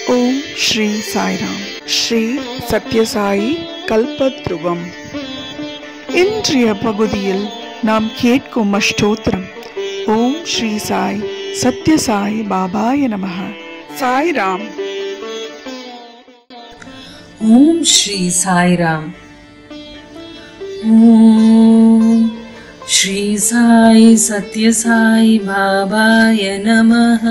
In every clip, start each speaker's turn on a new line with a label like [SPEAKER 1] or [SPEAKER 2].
[SPEAKER 1] ஓம் ஸ்ரீ சாய்ராம் ஸ்ரீ சத்யசாயி கல்பத்ருவம் இன்றைய பகுதியில் நாம் கேட்கும் அஷ்டோத்திரம் ஓம் ஸ்ரீ சாய் சத்யசாய் பாபாய நமः சாய்ராம்
[SPEAKER 2] ஓம் ஸ்ரீ சாய்ராம் ஓம் ஸ்ரீ சாய் சத்யசாய் பாபாய நமः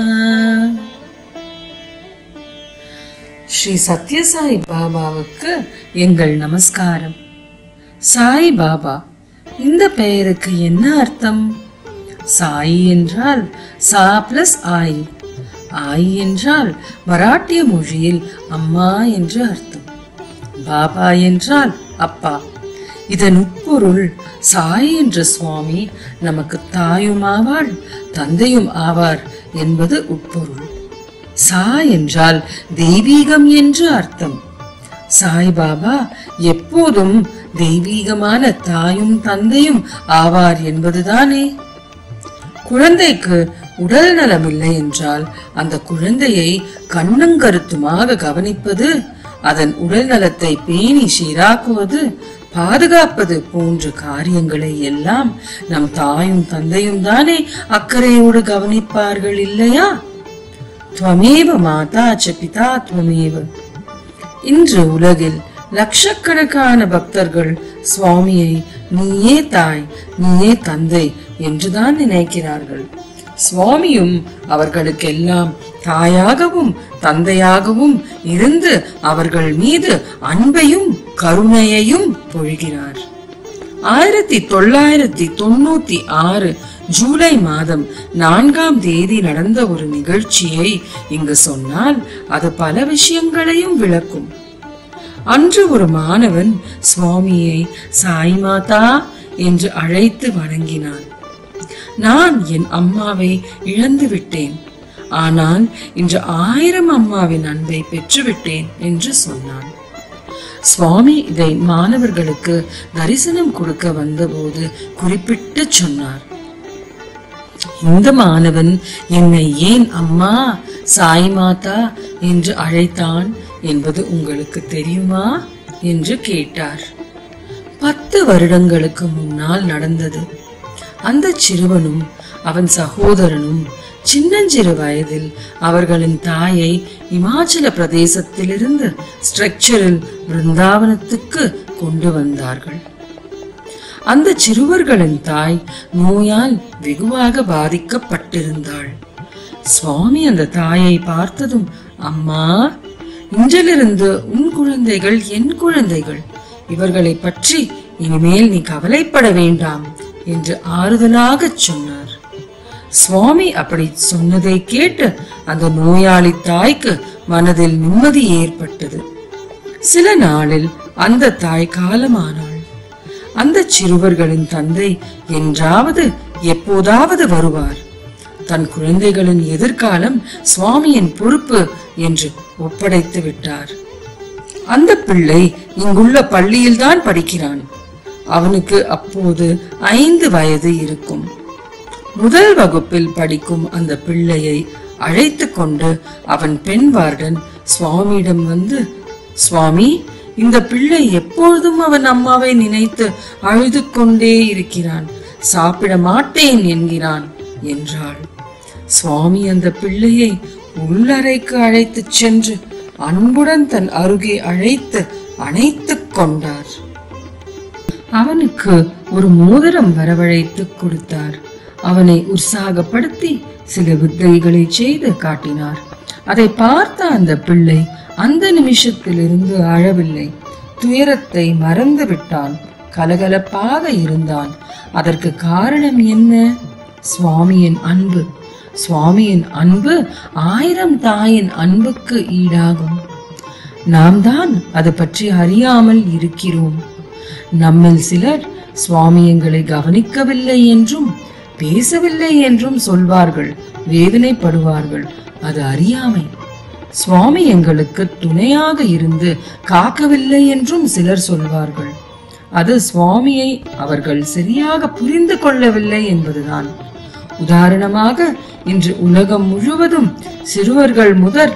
[SPEAKER 2] ஸ்ரீ சத்யசாய் பாபாவுக்கு எங்கள் நமஸ்காரம் சாய் பாபா இந்த பெயருக்கு என்ன அர்த்தம் சாய் என்றால் சா பிளஸ் ஆய் ஆய் என்றால் மராட்டிய மொழியில் அம்மா என்று அர்த்தம் பாபா என்றால் அப்பா இதன் உட்பொருள் சாய் என்ற சுவாமி நமக்கு தாயும் ஆவாள் தந்தையும் ஆவார் என்பது உட்பொருள் சா என்றால் தெய்வீகம் என்று அர்த்தம் சாய்பாபா எப்போதும் தெய்வீகமான தாயும் தந்தையும் ஆவார் என்பதுதானே குழந்தைக்கு உடல் நலமில்லை என்றால் அந்த குழந்தையை கண்ணுங்கருத்துமாக கவனிப்பது அதன் உடல் நலத்தை பேணி சீராக்குவது பாதுகாப்பது போன்ற காரியங்களை எல்லாம் நம் தாயும் தந்தையும் தானே அக்கறையோடு கவனிப்பார்கள் இல்லையா துவமேவ மாதா ச பிதா துவமேவ இன்று உலகில் லட்சக்கணக்கான பக்தர்கள் சுவாமியை நீயே தாய் நீயே தந்தை என்றுதான் நினைக்கிறார்கள் சுவாமியும் அவர்களுக்கெல்லாம் தாயாகவும் தந்தையாகவும் இருந்து அவர்கள் மீது அன்பையும் கருணையையும் பொழிகிறார் ஆயிரத்தி தொள்ளாயிரத்தி தொண்ணூத்தி ஆறு ஜூலை மாதம் நான்காம் தேதி நடந்த ஒரு நிகழ்ச்சியை இங்கு சொன்னால் அது பல விஷயங்களையும் விளக்கும் அன்று ஒரு மாணவன் சுவாமியை சாய் மாதா என்று அழைத்து வணங்கினான் நான் என் அம்மாவை இழந்து விட்டேன் ஆனால் இன்று ஆயிரம் அம்மாவின் அன்பை பெற்றுவிட்டேன் என்று சொன்னான் சுவாமி இதை மாணவர்களுக்கு தரிசனம் கொடுக்க வந்தபோது குறிப்பிட்டு சொன்னார் இந்த மாணவன் என்னை ஏன் அம்மா சாய் மாதா என்று அழைத்தான் என்பது உங்களுக்கு தெரியுமா என்று கேட்டார் பத்து வருடங்களுக்கு முன்னால் நடந்தது அந்த சிறுவனும் அவன் சகோதரனும் சின்னஞ்சிறு வயதில் அவர்களின் தாயை இமாச்சல பிரதேசத்திலிருந்து ஸ்ட்ரக்சரில் பிருந்தாவனத்துக்கு கொண்டு வந்தார்கள் அந்த சிறுவர்களின் தாய் நோயால் வெகுவாக பாதிக்கப்பட்டிருந்தாள் சுவாமி அந்த தாயை பார்த்ததும் அம்மா இன்றிலிருந்து உன் குழந்தைகள் என் குழந்தைகள் இவர்களை பற்றி இனிமேல் நீ கவலைப்பட வேண்டாம் என்று ஆறுதலாகச் சொன்னார் சுவாமி அப்படி சொன்னதை கேட்டு அந்த நோயாளி தாய்க்கு மனதில் நிம்மதி ஏற்பட்டது சில நாளில் அந்த தாய் காலமானாள் அந்த சிறுவர்களின் தந்தை என்றாவது எப்போதாவது வருவார் தன் குழந்தைகளின் எதிர்காலம் சுவாமியின் பொறுப்பு என்று ஒப்படைத்து விட்டார் அந்த பிள்ளை இங்குள்ள பள்ளியில்தான் படிக்கிறான் அவனுக்கு அப்போது ஐந்து வயது இருக்கும் முதல் வகுப்பில் படிக்கும் அந்த பிள்ளையை அழைத்து கொண்டு அவன் பெண் வார்டன் சுவாமியிடம் வந்து சுவாமி இந்த பிள்ளை எப்பொழுதும் அவன் அம்மாவை நினைத்து அழுது கொண்டே இருக்கிறான் சாப்பிட மாட்டேன் என்கிறான் என்றாள் சுவாமி அந்த பிள்ளையை உள்ளறைக்கு அழைத்துச் சென்று அன்புடன் தன் அருகே அழைத்து அணைத்துக் கொண்டார் அவனுக்கு ஒரு மோதிரம் வரவழைத்து கொடுத்தார் அவனை உற்சாகப்படுத்தி சில வித்தைகளை செய்து காட்டினார் அதை பார்த்த அந்த பிள்ளை அந்த நிமிஷத்திலிருந்து அழவில்லை துயரத்தை மறந்து விட்டான் கலகலப்பாக இருந்தான் அதற்கு காரணம் என்ன சுவாமியின் அன்பு சுவாமியின் அன்பு ஆயிரம் தாயின் அன்புக்கு ஈடாகும் நாம் தான் அது பற்றி அறியாமல் இருக்கிறோம் நம்மில் சிலர் சுவாமி எங்களை கவனிக்கவில்லை என்றும் பேசவில்லை என்றும் சொல்வார்கள் வேதனைப்படுவார்கள் அது அறியாமை சுவாமி எங்களுக்கு துணையாக இருந்து காக்கவில்லை என்றும் சிலர் சொல்வார்கள் அது சுவாமியை அவர்கள் சரியாக புரிந்து கொள்ளவில்லை என்பதுதான் உதாரணமாக இன்று உலகம் முழுவதும் சிறுவர்கள் முதற்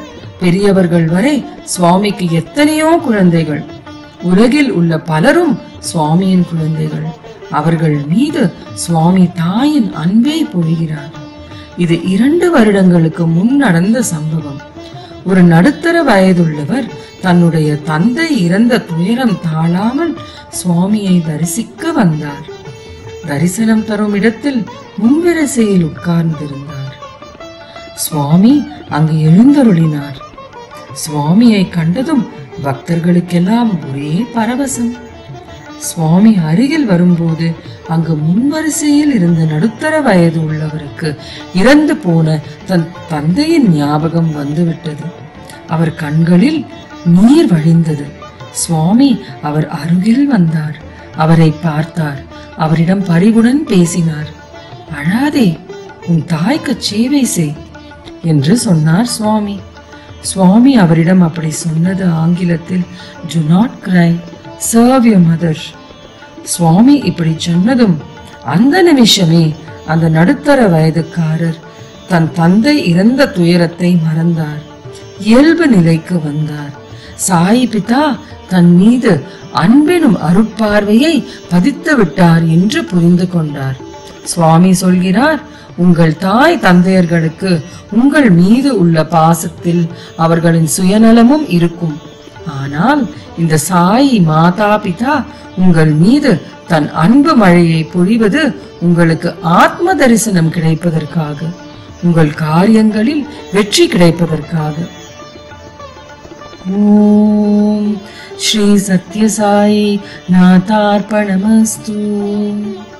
[SPEAKER 2] பெரியவர்கள் வரை சுவாமிக்கு எத்தனையோ குழந்தைகள் உலகில் உள்ள பலரும் சுவாமியின் குழந்தைகள் அவர்கள் மீது சுவாமி தாயின் அன்பை பொழிகிறார் இது இரண்டு வருடங்களுக்கு முன் நடந்த சம்பவம் ஒரு நடுத்தர வயதுள்ளவர் தன்னுடைய தந்தை இறந்த துயரம் தாழாமல் சுவாமியை தரிசிக்க வந்தார் தரிசனம் தரும் இடத்தில் முன்வரிசையில் உட்கார்ந்திருந்தார் சுவாமி அங்கு எழுந்தருளினார் சுவாமியை கண்டதும் பக்தர்களுக்கெல்லாம் ஒரே பரவசம் சுவாமி அருகில் வரும்போது அங்கு முன்வரிசையில் இருந்த நடுத்தர வயது உள்ளவருக்கு இறந்து போன தன் தந்தையின் ஞாபகம் வந்துவிட்டது அவர் கண்களில் நீர் வழிந்தது சுவாமி அவர் அருகில் வந்தார் அவரை பார்த்தார் அவரிடம் பரிவுடன் பேசினார் அழாதே உன் தாய்க்கு சேவை செய் என்று சொன்னார் சுவாமி சுவாமி அவரிடம் அப்படி சொன்னது ஆங்கிலத்தில் do not cry serve you mother Swami இப்படி சொன்னதும் அந்த நிமிஷமே அந்த நடுத்தர வயதுக்காரர் தன் தந்தை இறந்த துயரத்தை மறந்தார் இயல்பு நிலைக்கு வந்தார் சாய் பிதா தன் மீது அன்பெனும் அருட்பார்வையை பதித்து விட்டார் என்று புரிந்து கொண்டார் சுவாமி சொல்கிறார் உங்கள் தாய் தந்தையர்களுக்கு உங்கள் மீது உள்ள பாசத்தில் அவர்களின் சுயநலமும் இருக்கும் ஆனால் இந்த சாயி மாதா பிதா உங்கள் மீது தன் அன்பு மழையை பொழிவது உங்களுக்கு ஆத்ம தரிசனம் கிடைப்பதற்காக உங்கள் காரியங்களில் வெற்றி கிடைப்பதற்காக ஓம் ஸ்ரீ சத்யசாயி நாதார்ப்பணமஸ்து